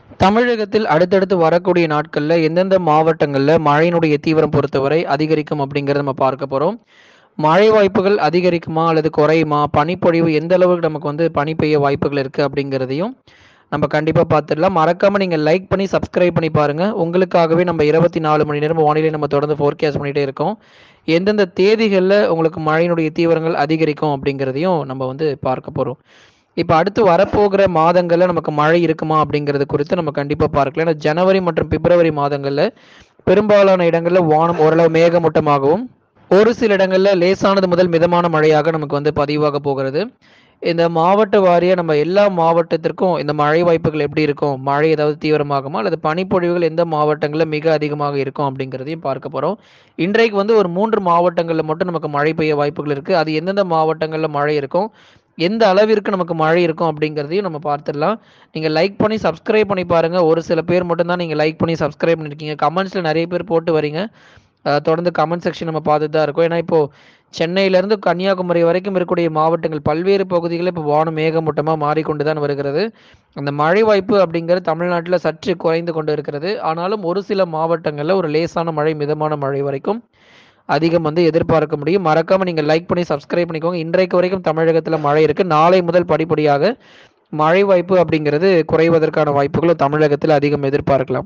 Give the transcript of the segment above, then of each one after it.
தமிழகத்தில் அடுத்தடுத்து வரக்கூடிய நாட்கள்ல எந்தெந்த மாவட்டங்கள்ல மழையினுடைய தீவிரம் பொறுத்தவரை அதிகரிக்கும் அப்படிங்கிறத நம்ம பார்க்க போறோம் மழை வாய்ப்புகள் அதிகரிக்குமா அல்லது குறையுமா பனிப்பொழிவு எந்த அளவுக்கு நமக்கு வந்து பனி பெய்ய வாய்ப்புகள் இருக்கு அப்படிங்கிறதையும் நம்ம கண்டிப்பா பார்த்துடலாம் மறக்காம நீங்க லைக் பண்ணி சப்ஸ்கிரைப் பண்ணி பாருங்க உங்களுக்காகவே நம்ம இருபத்தி நாலு மணி நேரம் வானிலை நம்ம தொடர்ந்து ஃபோர்காஸ்ட் பண்ணிட்டே இருக்கோம் எந்தெந்த தேதிகளில் உங்களுக்கு மழையினுடைய தீவிரங்கள் அதிகரிக்கும் அப்படிங்கிறதையும் நம்ம வந்து பார்க்க போறோம் இப்போ அடுத்து வரப்போகிற மாதங்கள்ல நமக்கு மழை இருக்குமா அப்படிங்கிறது குறித்து நம்ம கண்டிப்பா பார்க்கலாம் ஏன்னா ஜனவரி மற்றும் பிப்ரவரி மாதங்கள்ல பெரும்பாலான இடங்கள்ல வானம் ஓரளவு மேகமூட்டமாகவும் ஒரு சில இடங்கள்ல லேசானது முதல் மிதமான மழையாக நமக்கு வந்து பதிவாக போகிறது இந்த மாவட்ட வாரியா நம்ம எல்லா மாவட்டத்திற்கும் இந்த மழை வாய்ப்புகள் எப்படி இருக்கும் மழை ஏதாவது தீவிரமாகுமா அல்லது பனிப்பொழிவுகள் எந்த மாவட்டங்களில் மிக அதிகமாக இருக்கும் அப்படிங்கிறதையும் பார்க்க போறோம் இன்றைக்கு வந்து ஒரு மூன்று மாவட்டங்களில் மட்டும் நமக்கு மழை பெய்ய வாய்ப்புகள் இருக்கு அது எந்தெந்த மாவட்டங்களில் மழை இருக்கும் எந்த அளவிற்கு நமக்கு மழை இருக்கும் அப்படிங்கிறதையும் நம்ம பார்த்துடலாம் நீங்கள் லைக் பண்ணி சப்ஸ்கிரைப் பண்ணி பாருங்கள் ஒரு சில பேர் மட்டும்தான் நீங்கள் லைக் பண்ணி சப்ஸ்கிரைப் பண்ணியிருக்கீங்க கமெண்ட்ஸில் நிறைய பேர் போட்டு வரீங்க அஹ் தொடர்ந்து கமெண்ட் செக்ஷன் நம்ம பார்த்துட்டு தான் இருக்கோம் ஏன்னா இப்போது சென்னையிலேருந்து கன்னியாகுமரி வரைக்கும் இருக்கக்கூடிய மாவட்டங்கள் பல்வேறு பகுதிகளில் இப்போ வானம் மேகமூட்டமாக மாறிக்கொண்டு தான் வருகிறது அந்த மழை வாய்ப்பு அப்படிங்கிறது தமிழ்நாட்டில் சற்று குறைந்து கொண்டு இருக்கிறது ஆனாலும் ஒரு சில மாவட்டங்களில் ஒரு லேசான மழை மிதமான மழை வரைக்கும் அதிகம் வந்து எதிர்பார்க்க முடியும் மறக்காம நீங்க லைக் பண்ணி சப்ஸ்கிரைப் பண்ணிக்கோங்க இன்றைக்கு வரைக்கும் தமிழகத்துல மழை இருக்கு நாளை முதல் படிப்படியாக மழை வாய்ப்பு அப்படிங்கிறது குறைவதற்கான வாய்ப்புகளும் தமிழகத்தில் அதிகம் எதிர்பார்க்கலாம்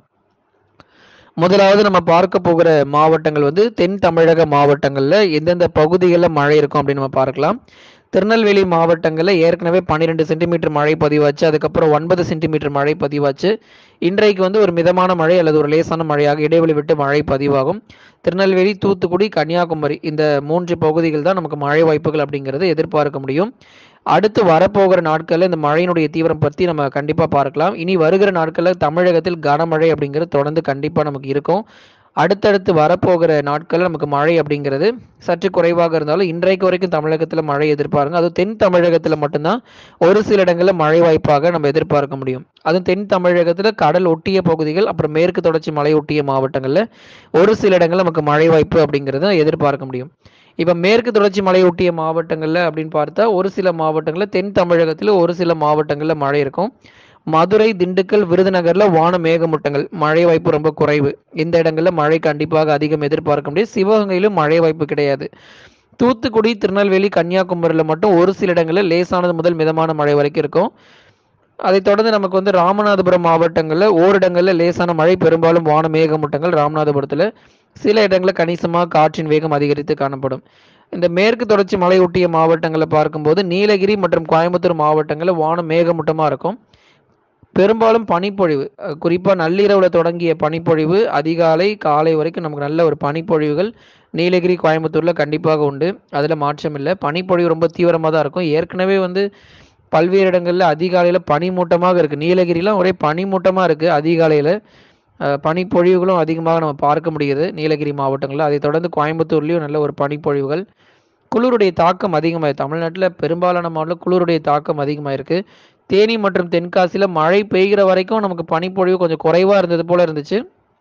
முதலாவது நம்ம பார்க்க போகிற மாவட்டங்கள் வந்து தென் தமிழக மாவட்டங்கள்ல எந்தெந்த பகுதிகளில் மழை இருக்கும் அப்படின்னு நம்ம பார்க்கலாம் திருநெல்வேலி மாவட்டங்களில் ஏற்கனவே பன்னிரெண்டு சென்டிமீட்டர் மழை பதிவாச்சு அதுக்கப்புறம் ஒன்பது சென்டிமீட்டர் மழை பதிவாச்சு இன்றைக்கு வந்து ஒரு மிதமான மழை அல்லது ஒரு லேசான மழையாக இடைவெளி விட்டு மழை பதிவாகும் திருநெல்வேலி தூத்துக்குடி கன்னியாகுமரி இந்த மூன்று பகுதிகள் தான் நமக்கு மழை வாய்ப்புகள் அப்படிங்கிறது எதிர்பார்க்க முடியும் அடுத்து வரப்போகிற நாட்களில் இந்த மழையினுடைய தீவிரம் பற்றி நம்ம கண்டிப்பாக பார்க்கலாம் இனி வருகிற நாட்களில் தமிழகத்தில் கனமழை அப்படிங்கிறது தொடர்ந்து கண்டிப்பாக நமக்கு இருக்கும் அடுத்தடுத்து வரப்போகிற நாட்களில் நமக்கு மழை அப்படிங்கிறது சற்று குறைவாக இருந்தாலும் இன்றைக்கு வரைக்கும் தமிழகத்தில் மழை எதிர்பாருங்க அதுவும் தென் தமிழகத்தில் மட்டும்தான் ஒரு சில இடங்களில் மழை வாய்ப்பாக நம்ம எதிர்பார்க்க முடியும் அதுவும் தென் தமிழகத்தில் கடல் ஒட்டிய பகுதிகள் அப்புறம் மேற்கு தொடர்ச்சி மலை ஒட்டிய மாவட்டங்களில் ஒரு சில இடங்களில் நமக்கு மழை வாய்ப்பு அப்படிங்கிறத எதிர்பார்க்க முடியும் இப்போ மேற்கு தொடர்ச்சி மலை ஒட்டிய மாவட்டங்களில் அப்படின்னு பார்த்தா ஒரு சில மாவட்டங்களில் தென் தமிழகத்தில் ஒரு சில மாவட்டங்களில் மழை இருக்கும் மதுரை திண்டுக்கல் விருதுநகர்ல வான மேகமூட்டங்கள் மழை வாய்ப்பு ரொம்ப குறைவு இந்த இடங்கள்ல மழை கண்டிப்பாக அதிகம் எதிர்பார்க்க முடியும் சிவகங்கையிலும் மழை வாய்ப்பு கிடையாது தூத்துக்குடி திருநெல்வேலி கன்னியாகுமரியில் மட்டும் ஒரு சில இடங்களில் லேசானது முதல் மிதமான மழை வரைக்கும் இருக்கும் அதைத் தொடர்ந்து நமக்கு வந்து ராமநாதபுரம் மாவட்டங்களில் ஓரிடங்களில் லேசான மழை பெரும்பாலும் வான மேகமூட்டங்கள் ராமநாதபுரத்தில் சில இடங்களில் கணிசமாக காற்றின் வேகம் அதிகரித்து காணப்படும் இந்த மேற்கு தொடர்ச்சி மலை ஒட்டிய மாவட்டங்களை பார்க்கும்போது நீலகிரி மற்றும் கோயம்புத்தூர் மாவட்டங்களில் வானம் மேகமூட்டமாக இருக்கும் பெரும்பாலும் பனிப்பொழிவு அஹ் குறிப்பா நள்ளிரவுல தொடங்கிய பனிப்பொழிவு அதிகாலை காலை வரைக்கும் நமக்கு நல்ல ஒரு பனிப்பொழிவுகள் நீலகிரி கோயம்புத்தூர்ல கண்டிப்பாக உண்டு அதுல மாற்றம் இல்லை பனிப்பொழிவு ரொம்ப தீவிரமாக தான் இருக்கும் ஏற்கனவே வந்து பல்வேறு இடங்கள்ல அதிகாலையில பனிமூட்டமாக இருக்கு நீலகிரிலாம் ஒரே பனிமூட்டமா இருக்கு அதிகாலையில அஹ் பனிப்பொழிவுகளும் அதிகமாக நம்ம பார்க்க முடியுது நீலகிரி மாவட்டங்களில் அதை தொடர்ந்து கோயம்புத்தூர்லேயும் நல்ல ஒரு பனிப்பொழிவுகள் குளிருடைய தாக்கம் அதிகமாக தமிழ்நாட்டில் பெரும்பாலான மாவட்டம் குளிருடைய தாக்கம் அதிகமாக இருக்கு தேனி மற்றும் தென்காசியில் மழை பெய்கிற வரைக்கும் நமக்கு பனிப்பொழிவு கொஞ்சம் குறைவாக இருந்தது போல இருந்துச்சு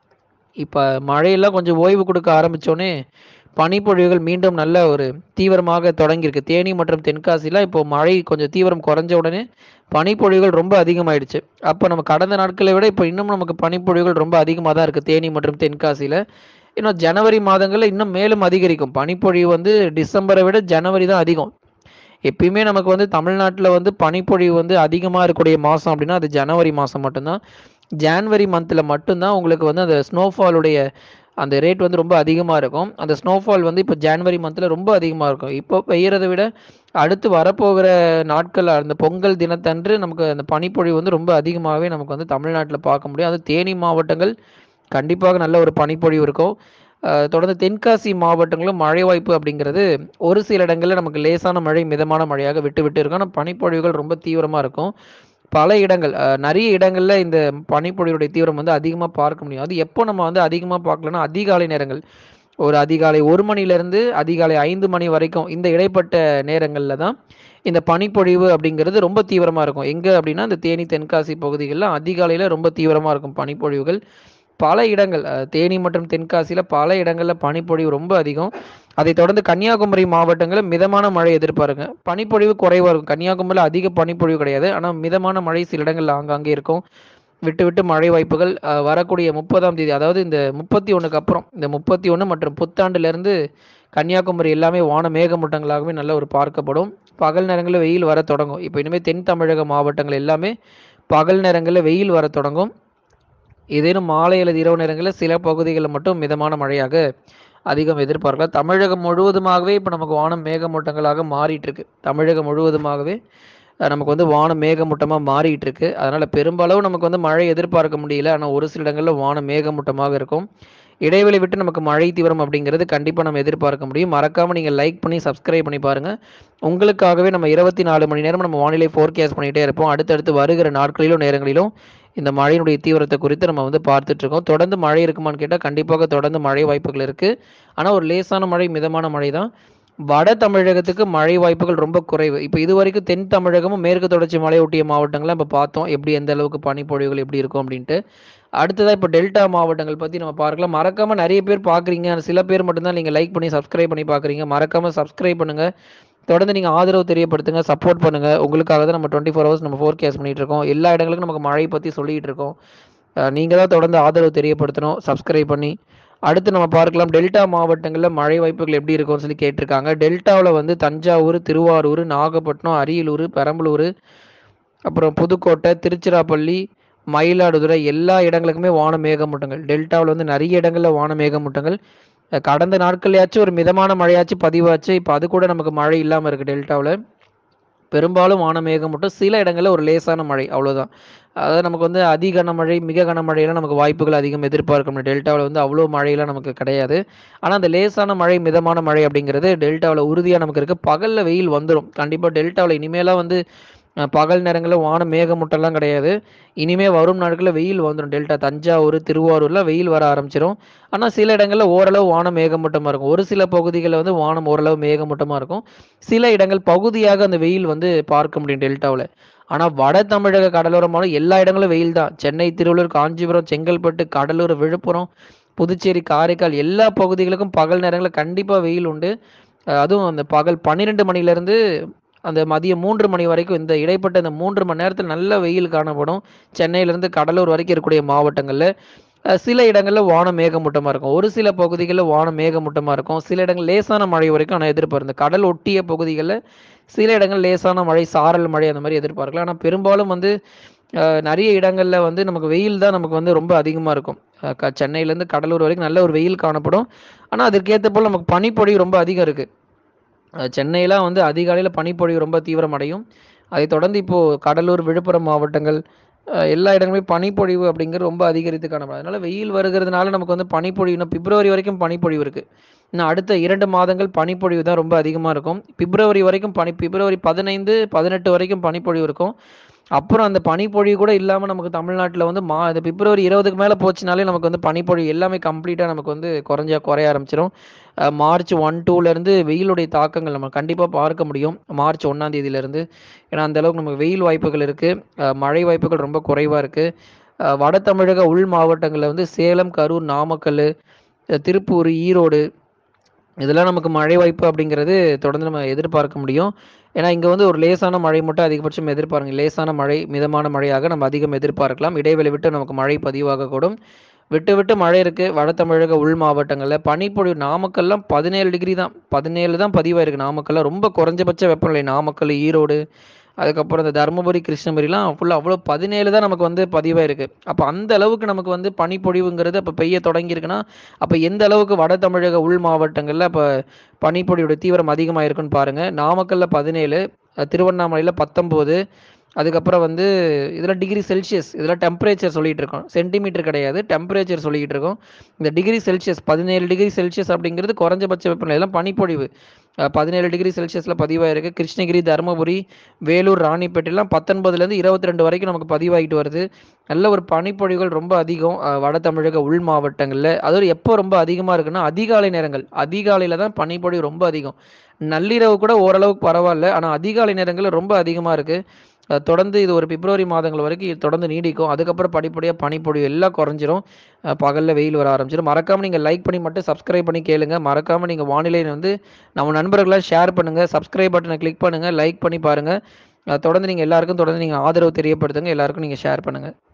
இப்போ மழையெல்லாம் கொஞ்சம் ஓய்வு கொடுக்க ஆரம்பித்தோடனே பனிப்பொழிவுகள் மீண்டும் நல்ல ஒரு தீவிரமாக தொடங்கியிருக்கு தேனி மற்றும் தென்காசியில் இப்போ மழை கொஞ்சம் தீவிரம் குறைஞ்ச உடனே பனிப்பொழிவுகள் ரொம்ப அதிகமாயிடுச்சு அப்போ நம்ம கடந்த நாட்களை விட இப்போ இன்னும் நமக்கு பனிப்பொழிவுகள் ரொம்ப அதிகமாக தான் இருக்குது தேனி மற்றும் தென்காசியில் இன்னும் ஜனவரி மாதங்களில் இன்னும் மேலும் அதிகரிக்கும் பனிப்பொழிவு வந்து டிசம்பரை விட ஜனவரி தான் அதிகம் எப்பயுமே நமக்கு வந்து தமிழ்நாட்டில் வந்து பனிப்பொழிவு வந்து அதிகமாக இருக்கக்கூடிய மாதம் அப்படின்னா அது ஜனவரி மாதம் மட்டும்தான் ஜான்வரி மந்தில் மட்டும்தான் உங்களுக்கு வந்து அந்த ஸ்னோஃபாலுடைய அந்த ரேட் வந்து ரொம்ப அதிகமாக இருக்கும் அந்த ஸ்னோஃபால் வந்து இப்போ ஜான்வரி மந்தில் ரொம்ப அதிகமாக இருக்கும் இப்போ பெய்யறதை விட அடுத்து வரப்போகிற நாட்கள் அந்த பொங்கல் தினத்தன்று நமக்கு அந்த பனிப்பொழிவு வந்து ரொம்ப அதிகமாகவே நமக்கு வந்து தமிழ்நாட்டில் பார்க்க முடியும் அது தேனி மாவட்டங்கள் கண்டிப்பாக நல்ல ஒரு பனிப்பொழிவு இருக்கும் அஹ் தொடர்ந்து தென்காசி மாவட்டங்களும் மழை வாய்ப்பு அப்படிங்கிறது ஒரு சில இடங்களில் நமக்கு லேசான மழை மிதமான மழையாக விட்டு விட்டு இருக்கும் ஆனால் பனிப்பொழிவுகள் ரொம்ப தீவிரமாக இருக்கும் பல இடங்கள் அஹ் நிறைய இடங்களில் இந்த பனிப்பொழிவுடைய தீவிரம் வந்து அதிகமாக பார்க்க முடியும் அது எப்போ நம்ம வந்து அதிகமாக பார்க்கலன்னா அதிகாலை நேரங்கள் ஒரு அதிகாலை ஒரு மணிலேருந்து அதிகாலை ஐந்து மணி வரைக்கும் இந்த இடைப்பட்ட நேரங்களில் தான் இந்த பனிப்பொழிவு அப்படிங்கிறது ரொம்ப தீவிரமாக இருக்கும் எங்கே அப்படின்னா இந்த தேனி தென்காசி பகுதிகளில் அதிகாலையில் ரொம்ப தீவிரமாக இருக்கும் பனிப்பொழிவுகள் பல இடங்கள் அஹ், தேனி மற்றும் தென்காசியில் பல இடங்களில் பனிப்பொழிவு ரொம்ப அதிகம் அதைத் தொடர்ந்து கன்னியாகுமரி மாவட்டங்களில் மிதமான மழை எதிர்பாருங்க பனிப்பொழிவு குறைவாக இருக்கும் கன்னியாகுமரியில் அதிக பனிப்பொழிவு கிடையாது ஆனால் மிதமான மழை சில இடங்களில் ஆங்காங்கே இருக்கும் விட்டு விட்டு மழை வாய்ப்புகள் அஹ், வரக்கூடிய முப்பதாம் தேதி அதாவது இந்த முப்பத்தி ஒன்றுக்கு அப்புறம் இந்த முப்பத்தி ஒன்று மற்றும் புத்தாண்டுலேருந்து கன்னியாகுமரி எல்லாமே வான மேகமூட்டங்களாகவே நல்ல ஒரு பார்க்கப்படும் பகல் நேரங்களில் வெயில் வர தொடங்கும் இப்போ இனிமேல் தென் தமிழக மாவட்டங்கள் எல்லாமே பகல் நேரங்களில் வெயில் வர தொடங்கும் ஏதேனும் மாலை அல்லது இரவு நேரங்களில் சில பகுதிகளில் மட்டும் மிதமான மழையாக அதிகம் எதிர்பார்க்கலாம் தமிழகம் முழுவதுமாகவே இப்போ நமக்கு வானம் மேகமூட்டங்களாக மாறிட்டு இருக்கு தமிழகம் முழுவதுமாகவே அஹ், நமக்கு வந்து வானம் மேகமூட்டமாக மாறிட்டு இருக்கு அதனால பெரும்பாலும் நமக்கு வந்து மழை எதிர்பார்க்க முடியல ஆனால் ஒரு சில இடங்களில் வானம் மேகமூட்டமாக இருக்கும் இடைவெளி விட்டு நமக்கு மழை தீவிரம் அப்படிங்கிறது கண்டிப்பாக நம்ம எதிர்பார்க்க முடியும் மறக்காமல் நீங்கள் லைக் பண்ணி சப்ஸ்கிரைப் பண்ணி பாருங்கள் உங்களுக்காகவே நம்ம இருபத்தி நாலு மணி நேரம் நம்ம வானிலை ஃபோர்காஸ்ட் பண்ணிகிட்டே இருப்போம் அடுத்தடுத்து வருகிற நாட்களிலும் நேரங்களிலும் இந்த மழையினுடைய தீவிரத்தை குறித்து நம்ம வந்து பார்த்துட்டு இருக்கோம் தொடர்ந்து மழை இருக்குமான்னு கேட்டால் கண்டிப்பாக தொடர்ந்து மழை வாய்ப்புகள் இருக்குது ஆனால் ஒரு லேசான மழை மிதமான மழை தான் வட தமிழகத்துக்கு மழை வாய்ப்புகள் ரொம்ப குறைவு இப்போ இது வரைக்கும் தென் தமிழகமும் மேற்கு தொடர்ச்சி மலையொட்டிய மாவட்டங்கள்லாம் இப்போ பார்த்தோம் எப்படி எந்த அளவுக்கு பனிப்பொழிவுகள் எப்படி இருக்கும் அப்படின்ட்டு அடுத்ததாக இப்போ டெல்டா மாவட்டங்கள் பற்றி நம்ம பார்க்கலாம் மறக்காமல் நிறைய பேர் பார்க்குறீங்க சில பேர் மட்டும்தான் நீங்கள் லைக் பண்ணி சப்ஸ்கிரைப் பண்ணி பார்க்குறீங்க மறக்காமல் சப்ஸ்கிரைப் பண்ணுங்கள் தொடர்ந்து நீங்கள் ஆதரவு தெரியப்படுத்துங்க சப்போர்ட் பண்ணுங்கள் உங்களுக்காக தான் நம்ம டுவெண்ட்டி ஃபோர் ஹவர்ஸ் நம்ம ஃபோர்கேஸ் பண்ணிட்டு இருக்கோம் எல்லா இடங்களுக்கும் நமக்கு மழை பற்றி சொல்லிட்டு இருக்கோம் நீங்கள் தான் தொடர்ந்து ஆதரவு தெரியப்படுத்தணும் சப்ஸ்கிரைப் பண்ணி அடுத்து நம்ம பார்க்கலாம் டெல்டா மாவட்டங்களில் மழை வாய்ப்புகள் எப்படி இருக்கும்னு சொல்லி கேட்டிருக்காங்க டெல்டாவில் வந்து தஞ்சாவூர் திருவாரூர் நாகப்பட்டினம் அரியலூர் பெரம்பலூர் அப்புறம் புதுக்கோட்டை திருச்சிராப்பள்ளி மயிலாடுதுறை எல்லா இடங்களுக்குமே வான மேகமூட்டங்கள் டெல்டாவில் வந்து நிறைய இடங்களில் வான மேகமூட்டங்கள் அஹ் கடந்த நாட்கள்லயாச்சும் ஒரு மிதமான மழையாச்சும் பதிவாச்சு இப்போ அது கூட நமக்கு மழை இல்லாமல் இருக்குது டெல்டாவில் பெரும்பாலும் வான மேகமூட்டம் சில இடங்களில் ஒரு லேசான மழை அவ்வளவுதான் அதாவது நமக்கு வந்து அதி கனமழை மிக கனமழையெல்லாம் நமக்கு வாய்ப்புகள் அதிகம் எதிர்பார்க்க முடியும் டெல்டாவில் வந்து அவ்வளோ மழையெல்லாம் நமக்கு கிடையாது ஆனால் அந்த லேசான மழை மிதமான மழை அப்படிங்கிறது டெல்டாவில் உறுதியாக நமக்கு இருக்குது பகலில் வெயில் வந்துடும் கண்டிப்பாக டெல்டாவில் இனிமேலாம் வந்து அஹ், பகல் நேரங்களில் வான மேகமூட்டம்லாம் கிடையாது இனிமே வரும் நாட்களில் வெயில் வந்துடும் டெல்டா தஞ்சாவூர் திருவாரூர்லாம் வெயில் வர ஆரம்பிச்சிடும் ஆனால் சில இடங்களில் ஓரளவு வானம் மேகமூட்டமாக இருக்கும் ஒரு சில பகுதிகளில் வந்து வானம் ஓரளவு மேகமூட்டமாக இருக்கும் சில இடங்கள் பகுதியாக அந்த வெயில் வந்து பார்க்க முடியும் டெல்டாவில் ஆனால் வட தமிழக கடலோரமான எல்லா இடங்களும் வெயில் தான் சென்னை திருவள்ளூர் காஞ்சிபுரம் செங்கல்பட்டு கடலூர் விழுப்புரம் புதுச்சேரி காரைக்கால் எல்லா பகுதிகளுக்கும் பகல் நேரங்களில் கண்டிப்பாக வெயில் உண்டு அஹ் அதுவும் அந்த பகல் பன்னிரெண்டு மணிலேருந்து அந்த மதியம் மூன்று மணி வரைக்கும் இந்த இடைப்பட்ட இந்த மூன்று மணி நேரத்தில் நல்ல வெயில் காணப்படும் சென்னையிலேருந்து கடலூர் வரைக்கும் இருக்கக்கூடிய மாவட்டங்களில் அஹ் சில இடங்களில் வானம் மேகமூட்டமாக இருக்கும் ஒரு சில பகுதிகளில் வானம் மேகமூட்டமாக இருக்கும் சில இடங்கள் லேசான மழை வரைக்கும் ஆனால் எதிர்பார்க்கும் இந்த கடல் ஒட்டிய பகுதிகளில் சில இடங்கள் லேசான மழை சாரல் மழை அந்த மாதிரி எதிர்பார்க்கலாம் ஆனால் பெரும்பாலும் வந்து அஹ், நிறைய இடங்களில் வந்து நமக்கு வெயில் தான் நமக்கு வந்து ரொம்ப அதிகமாக இருக்கும் அஹ், க- சென்னையிலேருந்து கடலூர் வரைக்கும் நல்ல ஒரு வெயில் காணப்படும் ஆனால் அதற்கேற்ற போல் நமக்கு பனிப்பொழிவு ரொம்ப அதிகம் இருக்குது சென்னையெலாம் வந்து அதிகாலையில் பனிப்பொழிவு ரொம்ப தீவிரமடையும் அதைத் தொடர்ந்து இப்போது கடலூர் விழுப்புரம் மாவட்டங்கள் அஹ், எல்லா இடங்களுமே பனிப்பொழிவு அப்படிங்கிறது ரொம்ப அதிகரித்து காணப்படும் அதனால வெயில் வருகிறதுனால நமக்கு வந்து பனிப்பொழிவு இன்னும் பிப்ரவரி வரைக்கும் பனிப்பொழிவு இருக்குது இன்னும் அடுத்த இரண்டு மாதங்கள் பனிப்பொழிவு தான் ரொம்ப அதிகமாக இருக்கும் பிப்ரவரி வரைக்கும் பனி பிப்ரவரி பதினைந்து பதினெட்டு வரைக்கும் பனிப்பொழிவு இருக்கும் அப்புறம் அந்த பனிப்பொழிவு கூட இல்லாமல் நமக்கு தமிழ்நாட்டில் வந்து மா இந்த பிப்ரவரி இருபதுக்கு மேலே போச்சுனாலே நமக்கு வந்து பனிப்பொழிவு எல்லாமே கம்ப்ளீட்டாக நமக்கு வந்து குறைஞ்ச குறைய ஆரம்பிச்சிடும் அஹ் மார்ச் ஒன் டூலேருந்து வெயிலுடைய தாக்கங்கள் நம்ம கண்டிப்பாக பார்க்க முடியும் மார்ச் ஒன்றாம் தேதியிலேருந்து ஏன்னா அந்த அளவுக்கு நமக்கு வெயில் வாய்ப்புகள் இருக்குது மழை வாய்ப்புகள் ரொம்ப குறைவாக இருக்குது வட தமிழக உள் மாவட்டங்களில் வந்து சேலம் கரூர் நாமக்கல் அஹ் திருப்பூர் ஈரோடு இதெல்லாம் நமக்கு மழை வாய்ப்பு அப்படிங்கிறது தொடர்ந்து நம்ம எதிர்பார்க்க முடியும் ஏன்னா இங்கே வந்து ஒரு லேசான மழை மட்டும் அதிகபட்சம் எதிர்பாருங்க லேசான மழை மிதமான மழையாக நம்ம அதிகம் எதிர்பார்க்கலாம் இடைவெளி விட்டு நமக்கு மழை பதிவாகக்கூடும் விட்டு விட்டு மழை இருக்குது வட தமிழக உள் மாவட்டங்களில் பனிப்பொழிவு நாமக்கல்லாம் பதினேழு டிகிரி தான் பதினேழு தான் பதிவாயிருக்கு நாமக்கல்ல ரொம்ப குறைஞ்சபட்ச வெப்பநிலை நாமக்கல் ஈரோடு அதுக்கப்புறம் இந்த தருமபுரி கிருஷ்ணகிரிலாம் ஃபுல்லாக அவ்வளோ பதினேழு தான் நமக்கு வந்து பதிவாயிருக்கு அப்போ அந்த அளவுக்கு நமக்கு வந்து பனிப்பொழிவுங்கிறது அப்போ பெய்ய தொடங்கியிருக்குன்னா அப்போ எந்த அளவுக்கு வட தமிழக உள் மாவட்டங்களில் இப்போ பனிப்பொழியோட தீவிரம் அதிகமாக இருக்குன்னு பாருங்கள் நாமக்கல்லில் பதினேழு திருவண்ணாமலையில் பத்தொம்போது அதுக்கப்புறம் வந்து இதெல்லாம் டிகிரி செல்சியஸ் இதெல்லாம் டெம்பரேச்சர் சொல்லிட்டு இருக்கோம் சென்டிமீட்டர் கிடையாது டெம்பரேச்சர் சொல்லிக்கிட்டு இருக்கோம் இந்த டிகிரி செல்சியஸ் பதினேழு டிகிரி செல்சியஸ் அப்படிங்கிறது குறைஞ்சபட்ச வெப்பநிலை எல்லாம் பனிப்பொழிவு அஹ் பதினேழு டிகிரி செல்சியஸில் பதிவாயிருக்கு கிருஷ்ணகிரி தருமபுரி வேலூர் ராணிப்பேட்டைலாம் பத்தொன்பதுலேருந்து இருபத்தி ரெண்டு வரைக்கும் நமக்கு பதிவாகிட்டு வருது நல்ல ஒரு பனிப்பொழிவுகள் ரொம்ப அதிகம் அஹ் வட தமிழக உள் மாவட்டங்களில் அதுவும் எப்போ ரொம்ப அதிகமாக இருக்குன்னா அதிகாலை நேரங்கள் அதிகாலையில் தான் பனிப்பொழிவு ரொம்ப அதிகம் நள்ளிரவு கூட ஓரளவுக்கு பரவாயில்ல ஆனால் அதிகாலை நேரங்களில் ரொம்ப அதிகமாக இருக்குது அஹ் தொடர்ந்து இது ஒரு பிப்ரவரி மாதங்கள் வரைக்கும் இது தொடர்ந்து நீடிக்கும் அதுக்கப்புறம் படிப்படியாக பனிப்பொழிவு எல்லாம் குறைஞ்சிரும் அஹ் பகல்ல வெயில் வர ஆரம்பிச்சிடும் மறக்காமல் நீங்கள் லைக் பண்ணி மட்டும் சப்ஸ்கிரைப் பண்ணி கேளுங்க மறக்காமல் நீங்கள் வானிலை வந்து நம்ம நண்பர்களாக ஷேர் பண்ணுங்கள் சப்ஸ்கிரைப் பட்டனை கிளிக் பண்ணுங்கள் லைக் பண்ணி பாருங்கள் அஹ் தொடர்ந்து நீங்கள் எல்லாருக்கும் தொடர்ந்து நீங்கள் ஆதரவு தெரியப்படுத்துங்க எல்லாருக்கும் நீங்கள் ஷேர் பண்ணுங்கள்